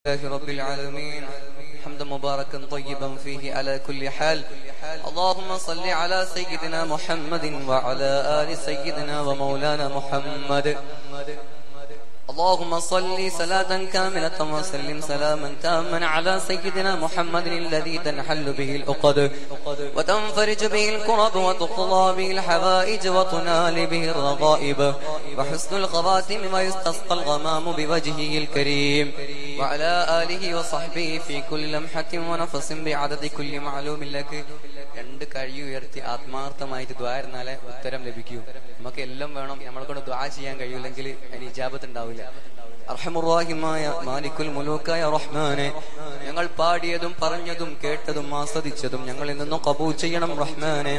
لله رب العالمين حمدا مباركا طيبا فيه على كل حال اللهم صل على سيدنا محمد وعلى آل سيدنا ومولانا محمد اللهم صل صلاة كاملة وسلم سلاما تاما على سيدنا محمد الذي تنحل به العقد وتنفرج به الكرب وتقضى به الحوائج وتنال به الرغائب وحسن الخواتم ويستسقى الغمام بوجهه الكريم وعلى آله وصحبه في كل لمحة ونفس بعدد كل معلوم لك രണ്ട് കഴി ഉയർത്തി ആത്മാർത്ഥമായിട്ട് ദ്വാരുന്നാലേ ഉത്തരം ലഭിക്കൂ നമുക്ക് എല്ലാം വേണം നമ്മളെ കൊണ്ട് ദ്വാ ചെയ്യാൻ കഴിയില്ലെങ്കിൽ അതിന് ഇജാബത്ത് ഉണ്ടാവില്ല അർഹമുറാഹിമായ മാലിക്കുൽ മുലൂക്കായ റഹ്മാനെ ഞങ്ങൾ പാടിയതും പറഞ്ഞതും കേട്ടതും ആസ്വദിച്ചതും ഞങ്ങളിൽ നിന്നും കബൂൽ ചെയ്യണം റഹ്മാനെ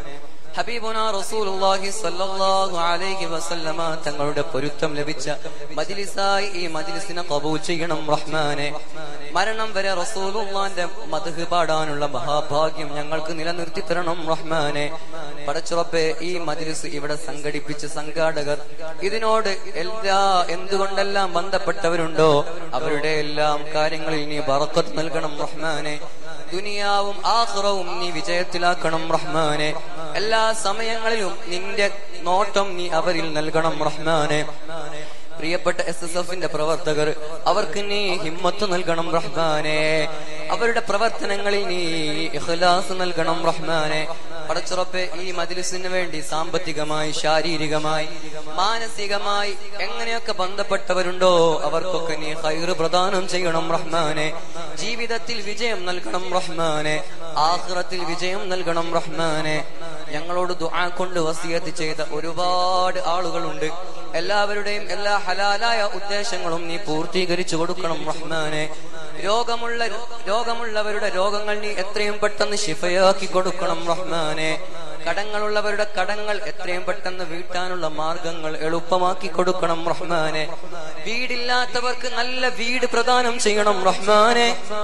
ഹബീബുന റസൂലുള്ളാഹി സ്വല്ലല്ലാഹു അലൈഹി വസല്ലമ തങ്ങളുടെ പൊരുത്തം ലഭിച്ച മജ്ലിസായി ഈ മജ്ലിസിനെ കബൂൽ ചെയ്യണം റഹ്മാനെ മരണം വരെ റസൂലുള്ളാന്റെ മദ്ഹ് പാടാനുള്ള മഹാഭാഗ്യം ഞങ്ങൾക്ക് നിലനിർത്തി തരണം റഹ്മാനെ പടച്ചുറപ്പെ ഈ മജ്ലിസ് ഇവിടെ സംഘടിപ്പിച്ച സംഘാടകർ ഇതിനോട് എല്ലാ എന്തുകൊണ്ടെല്ലാം ബന്ധപ്പെട്ടവരുണ്ടോ അവരുടെ എല്ലാം കാര്യങ്ങളിൽ നീ ബറക്കത്ത് നൽകണം റഹ്മാനെ ദുനിയാവും ആഹ്റവും നീ വിജയത്തിലാക്കണം റഹ്മാനെ എല്ലാ സമയങ്ങളിലും നിന്റെ നോട്ടം നീ അവരിൽ നൽകണം റഹ്മാനെ പ്രിയപ്പെട്ട എസ് എസ് എഫിന്റെ പ്രവർത്തകർ അവർക്ക് നീ ഹിമ്മത്ത് നൽകണം റഹ്മാനെ അവരുടെ പ്രവർത്തനങ്ങളിൽ നീ ഇഖ്ലാസ് നൽകണം റഹ്മാനെ പടച്ചുറപ്പെ ഈ മജ്ലിസിന് വേണ്ടി സാമ്പത്തികമായി ശാരീരികമായി മാനസികമായി എങ്ങനെയൊക്കെ ബന്ധപ്പെട്ടവരുണ്ടോ അവർക്കൊക്കെ നീ ഹൈറ് പ്രദാനം ചെയ്യണം റഹ്മാനെ ജീവിതത്തിൽ വിജയം നൽകണം റഹ്മാനെ ആഹ്റത്തിൽ വിജയം നൽകണം റഹ്മാനെ ഞങ്ങളോട് ദുആ കൊണ്ട് വസിയത്ത് ചെയ്ത ഒരുപാട് ആളുകളുണ്ട് എല്ലാവരുടെയും എല്ലാ ഹലാലായ ഉദ്ദേശങ്ങളും നീ പൂർത്തീകരിച്ചു കൊടുക്കണം റഹ്മാനെ രോഗമുള്ള രോഗമുള്ളവരുടെ രോഗങ്ങൾ നീ എത്രയും പെട്ടെന്ന് ശിഫയാക്കി കൊടുക്കണം റഹ്മാനെ കടങ്ങളുള്ളവരുടെ കടങ്ങൾ എത്രയും പെട്ടെന്ന് വീട്ടാനുള്ള മാർഗങ്ങൾ എളുപ്പമാക്കി കൊടുക്കണം റഹ്മാനെ വീടില്ലാത്തവർക്ക് നല്ല വീട് പ്രദാനം ചെയ്യണം റഹ്മാനെ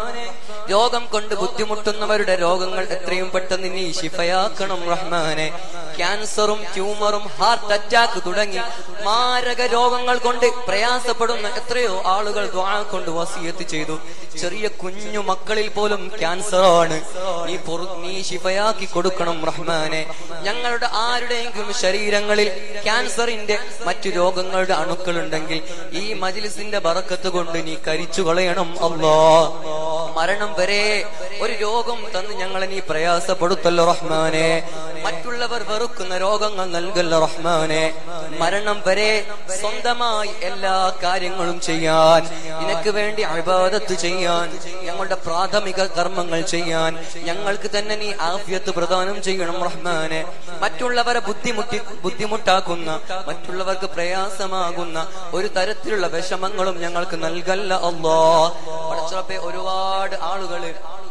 രോഗം കൊണ്ട് ബുദ്ധിമുട്ടുന്നവരുടെ രോഗങ്ങൾ എത്രയും പെട്ടെന്ന് നീ ശിഫയാക്കണം റഹ്മാനെ ക്യാൻസറും ട്യൂമറും ഹാർട്ട് അറ്റാക്ക് തുടങ്ങി മാരക രോഗങ്ങൾ കൊണ്ട് പ്രയാസപ്പെടുന്ന എത്രയോ ആളുകൾ ദ്വാ കൊണ്ട് വസിയത്ത് ചെയ്തു ചെറിയ കുഞ്ഞു മക്കളിൽ പോലും ക്യാൻസർ ആണ് നീ നീ ശിഫയാക്കി കൊടുക്കണം റഹ്മാനെ ഞങ്ങളുടെ ആരുടെയെങ്കിലും ശരീരങ്ങളിൽ ക്യാൻസറിന്റെ മറ്റു രോഗങ്ങളുടെ അണുക്കൾ ഉണ്ടെങ്കിൽ ഈ മജിലിസിന്റെ ബറക്കത്ത് കൊണ്ട് നീ കരിച്ചു കളയണം അല്ലോ മരണം വരെ ഒരു രോഗം തന്ന് ഞങ്ങളെ നീ പ്രയാസപ്പെടുത്തല്ലോ റഹ്മാനെ മറ്റുള്ളവർ വെറുക്കുന്ന രോഗങ്ങൾ നൽകല്ലോ റഹ്മാനെ മരണം വരെ സ്വന്തമായി എല്ലാ കാര്യങ്ങളും ചെയ്യാൻ നിനക്ക് വേണ്ടി അഭിബാധത്ത് ചെയ്യാൻ ഞങ്ങളുടെ പ്രാഥമിക കർമ്മങ്ങൾ ചെയ്യാൻ ഞങ്ങൾക്ക് തന്നെ നീ ആഫ്യത്ത് പ്രദാനം ചെയ്യണം റഹ്മാനെ മറ്റുള്ളവരെ ബുദ്ധിമുട്ടി ബുദ്ധിമുട്ടാക്കുന്ന മറ്റുള്ളവർക്ക് പ്രയാസമാകുന്ന ഒരു തരത്തിലുള്ള വിഷമങ്ങളും ഞങ്ങൾക്ക് നൽകല്ല അല്ലോ പടച്ചുറപ്പെ ഒരുപാട് ആളുകള്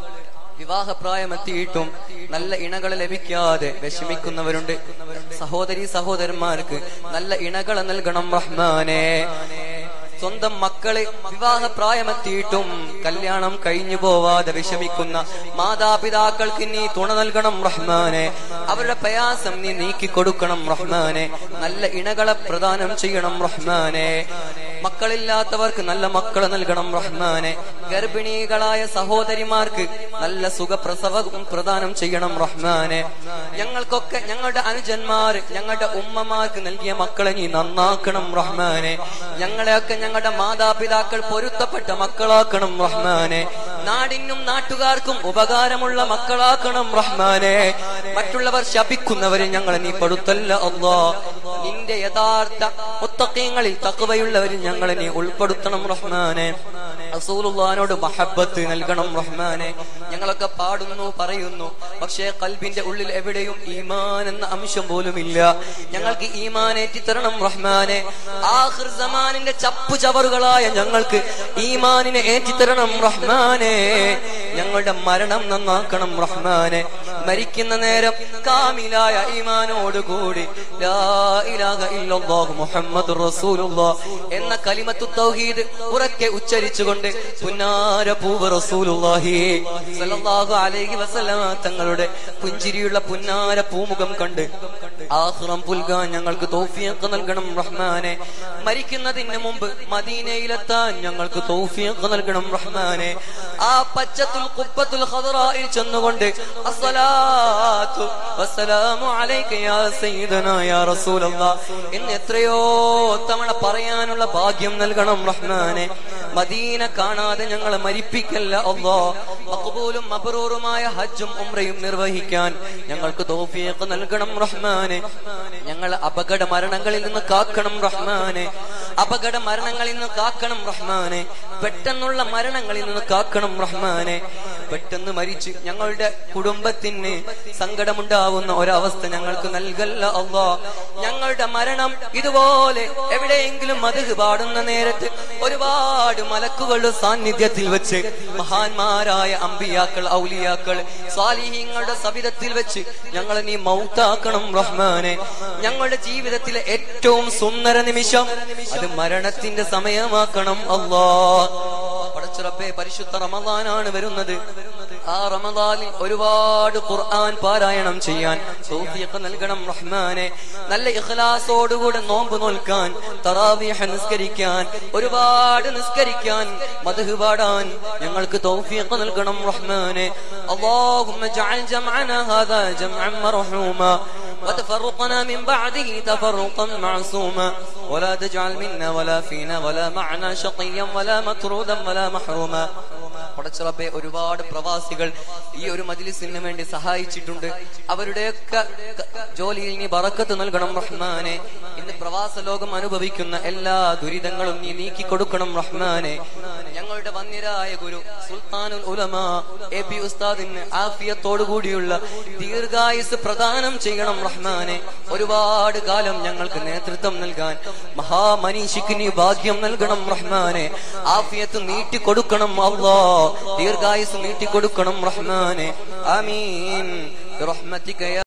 വിവാഹപ്രായമെത്തിയിട്ടും നല്ല ഇണകളെ ലഭിക്കാതെ വിഷമിക്കുന്നവരുണ്ട് സഹോദരി സഹോദരന്മാർക്ക് നല്ല ഇണകളെ നൽകണം റഹ്മാനെ സ്വന്തം മക്കളെ വിവാഹപ്രായമെത്തിയിട്ടും കല്യാണം കഴിഞ്ഞു പോവാതെ വിഷമിക്കുന്ന മാതാപിതാക്കൾക്ക് നീ തുണ നൽകണം റഹ്മാനെ അവരുടെ പ്രയാസം നീ നീക്കി കൊടുക്കണം റഹ്മാനെ നല്ല ഇണകളെ പ്രദാനം ചെയ്യണം റഹ്മാനെ മക്കളില്ലാത്തവർക്ക് നല്ല മക്കളെ നൽകണം റഹ്മാനെ ഗർഭിണികളായ സഹോദരിമാർക്ക് നല്ല സുഖപ്രസവം പ്രദാനം ചെയ്യണം റഹ്മാനെ ഞങ്ങൾക്കൊക്കെ ഞങ്ങളുടെ അനുജന്മാർ ഞങ്ങളുടെ ഉമ്മമാർക്ക് നൽകിയ മക്കളെ നീ നന്നാക്കണം റഹ്മാനെ ഞങ്ങളെയൊക്കെ ഞങ്ങളുടെ മാതാപിതാക്കൾ പൊരുത്തപ്പെട്ട മക്കളാക്കണം റഹ്മാനെ നാടിനും നാട്ടുകാർക്കും ഉപകാരമുള്ള മക്കളാക്കണം റഹ്മാനെ മറ്റുള്ളവർ ശപിക്കുന്നവരെ ഞങ്ങളെ നീ പെടുത്തല്ല അല്ലോ നിന്റെ യഥാർത്ഥ മുത്തക്കയങ്ങളിൽ തക്കവയുള്ളവരിൽ ഞങ്ങളെ നീ ഉൾപ്പെടുത്തണം റഹ്മാനെ റസൂലുള്ളാനോട് മഹബത്ത് നൽകണം റഹ്മാനെ ഞങ്ങളൊക്കെ പാടുന്നു പറയുന്നു പക്ഷേ കൽബിന്റെ ഉള്ളിൽ എവിടെയും ഈമാൻ എന്ന അംശം പോലും ഇല്ല ഞങ്ങൾക്ക് ഈമാൻ ഏറ്റിത്തരണം റഹ്മാനെ ആഹിർ സമാനിന്റെ ചപ്പു ചവറുകളായ ഞങ്ങൾക്ക് ഈമാനിനെ ഏറ്റിത്തരണം റഹ്മാനെ ഞങ്ങളുടെ മരണം നന്നാക്കണം റഹ്മാനെ മരിക്കുന്ന നേരം കാമിലായ ഈമാനോടുകൂടി ലാ ഇലാഹ ഇല്ലല്ലാഹു മുഹമ്മദ് റസൂലുള്ളാഹ് എന്ന കലിമത്തു തൗഹീദ് ഉറക്കെ ഉച്ചരിച്ചുകൊണ്ട് പുന്നാര പൂവ് റസൂലുള്ളാഹി സല്ലല്ലാഹു അലൈഹി വസല്ലമ തങ്ങളുടെ പുഞ്ചിരിയുള്ള പുന്നാര പൂമുഖം കണ്ട് ആഹ്റം പുൽകാൻ ഞങ്ങൾക്ക് തൗഫീഖ് നൽകണം റഹ്മാനെ മരിക്കുന്നതിന് മുമ്പ് മദീനയിലെത്താൻ ഞങ്ങൾക്ക് തൗഫീഖ് നൽകണം റഹ്മാനെ ആ പച്ചത്തുൽ കുപ്പത്തുൽ ഖദറായിൽ ചെന്നുകൊണ്ട് അസ്സലാത്തു വസ്സലാമു അലൈക യാ സയ്യിദനാ യാ റസൂലല്ലാഹ് എന്ന് എത്രയോ തവണ പറയാനുള്ള ഭാഗ്യം നൽകണം റഹ്മാനെ മദീന കാണാതെ ഞങ്ങളെ മരിപ്പിക്കല്ല അല്ലാ മഖബൂലും മബ്റൂറുമായ ഹജ്ജും ഉംറയും നിർവഹിക്കാൻ ഞങ്ങൾക്ക് തൗഫീഖ് നൽകണം റഹ്മാനെ ഞങ്ങൾ അപകട മരണങ്ങളിൽ നിന്ന് കാക്കണം റഹ്മാനെ അപകട മരണങ്ങളിൽ നിന്ന് കാക്കണം റഹ്മാനെ പെട്ടെന്നുള്ള മരണങ്ങളിൽ നിന്ന് കാക്കണം റഹ്മാനെ പെട്ടെന്ന് മരിച്ച് ഞങ്ങളുടെ കുടുംബത്തിന് സങ്കടമുണ്ടാവുന്ന ഒരവസ്ഥ ഞങ്ങൾക്ക് നൽകല്ല അള്ളാ ഞങ്ങളുടെ മരണം ഇതുപോലെ എവിടെയെങ്കിലും മതക് പാടുന്ന നേരത്ത് ഒരുപാട് മലക്കുകളുടെ സാന്നിധ്യത്തിൽ വെച്ച് മഹാന്മാരായ അമ്പിയാക്കൾ ഔലിയാക്കൾ സ്വാലിഹീങ്ങളുടെ സവിധത്തിൽ വെച്ച് ഞങ്ങളെ നീ മൗത്താക്കണം റഹ്മാനെ ഞങ്ങളുടെ ജീവിതത്തിലെ ഏറ്റവും സുന്ദര നിമിഷം അത് മരണത്തിന്റെ സമയമാക്കണം അള്ളാ പടച്ചുറപ്പെ പരിശുദ്ധ റമദാനാണ് വരുന്നത് ആ റമദാനിൽ ഒരുപാട് ഖുർആൻ പാരായണം ചെയ്യാൻ സൗഫിയൊക്കെ നൽകണം റഹ്മാനെ നല്ല ഇഖ്ലാസോടുകൂടെ നോമ്പ് നോൽക്കാൻ തറാവിഹ നിസ്കരിക്കാൻ ഒരുപാട് നിസ്കരിക്കാൻ മധു പാടാൻ ഞങ്ങൾക്ക് തൗഫീഖ് നൽകണം റഹ്മാനെ اللهم اجعل جمعنا هذا جمعا مرحوما وتفرقنا من بعده تفرقا معصوما ولا تجعل منا ولا فينا ولا معنا شقيا ولا مطرودا ولا محروما പടച്ചിറപ്പെ ഒരുപാട് പ്രവാസികൾ ഈ ഒരു മജിലിസിന് വേണ്ടി സഹായിച്ചിട്ടുണ്ട് അവരുടെയൊക്കെ ക- ജോലിയിൽ നീ ബറക്കത്ത് നൽകണം റഹ്മാനെ ഇന്ന് പ്രവാസ ലോകം അനുഭവിക്കുന്ന എല്ലാ ദുരിതങ്ങളും നീ നീക്കി കൊടുക്കണം റഹ്മാനെ ഞങ്ങളുടെ വന്യരായ ഗുരു സുൽത്താനുൽ ഉലമ എ പി ഉസ്താദിന് ആഫിയത്തോടു കൂടിയുള്ള ദീർഘായുസ് പ്രദാനം ചെയ്യണം റഹ്മാനെ ഒരുപാട് കാലം ഞങ്ങൾക്ക് നേതൃത്വം നൽകാൻ മഹാമനീഷിക്ക് നീ ഭാഗ്യം നൽകണം റഹ്മാനെ ആഫിയത്ത് നീട്ടിക്കൊടുക്കണം അള്ളാ ദീർഘായുസ് നീട്ടിക്കൊടുക്കണം റഹ്മാനെ ആമീൻ برحمتك يا